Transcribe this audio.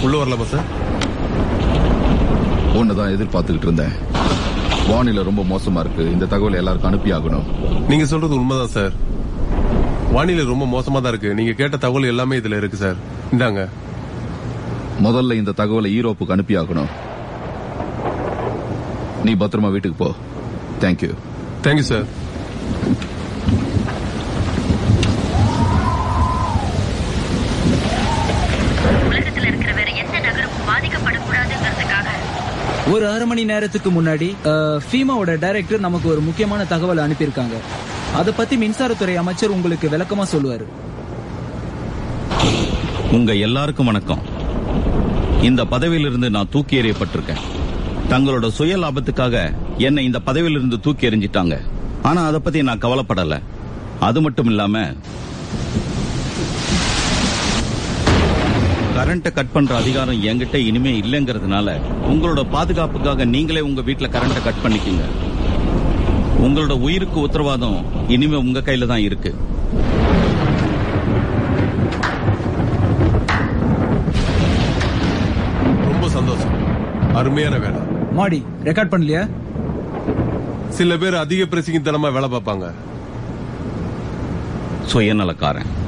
உள்ள வரலாமா சார் தான் எதிர்பார்த்துக்கிட்டு இருந்தேன் வானிலை ரொம்ப மோசமா இருக்கு இந்த தகவலை எல்லாருக்கும் அனுப்பி ஆகணும் நீங்க சொல்றது உண்மைதான் சார் வானிலை ரொம்ப மோசமா தான் இருக்கு நீங்க கேட்ட தகவல் எல்லாமே இதுல இருக்கு சார் இந்தாங்க முதல்ல இந்த தகவலை ஈரோப்புக்கு அனுப்பி ஆகணும் நீ பத்திரமா வீட்டுக்கு போ தேங்க்யூ தேங்க்யூ சார் உலகத்துல இருக்கிற வேற எந்த நகரமும் பாதிக்கப்படக்கூடாதுங்கிறதுக்காக ஒரு அரை மணி நேரத்துக்கு முன்னாடி ஃபீமாவோட டைரக்டர் நமக்கு ஒரு முக்கியமான தகவல் அனுப்பியிருக்காங்க அதை பத்தி மின்சாரத்துறை அமைச்சர் உங்களுக்கு விளக்கமா சொல்லுவாரு உங்க எல்லாருக்கும் வணக்கம் இந்த பதவியிலிருந்து நான் தூக்கி எறியப்பட்டிருக்கேன் தங்களோட சுய லாபத்துக்காக என்னை இந்த பதவியிலிருந்து தூக்கி எறிஞ்சிட்டாங்க ஆனா அதை பத்தி நான் கவலைப்படல அது மட்டும் இல்லாம கரண்ட்டை கட் பண்ற அதிகாரம் என்கிட்ட இனிமே இல்லைங்கிறதுனால உங்களோட பாதுகாப்புக்காக நீங்களே உங்க வீட்ல கரண்ட்டை கட் பண்ணிக்கங்க உங்களோட உயிருக்கு உத்தரவாதம் இனிமே உங்க கையில தான் இருக்கு ரொம்ப சந்தோஷம் அருமையான வேலை மாடி ரெக்கார்ட் பண்ணலையா சில பேர் அதிக பிரசிங்கத்தனமா வேலை பார்ப்பாங்க சுயநலக்காரன்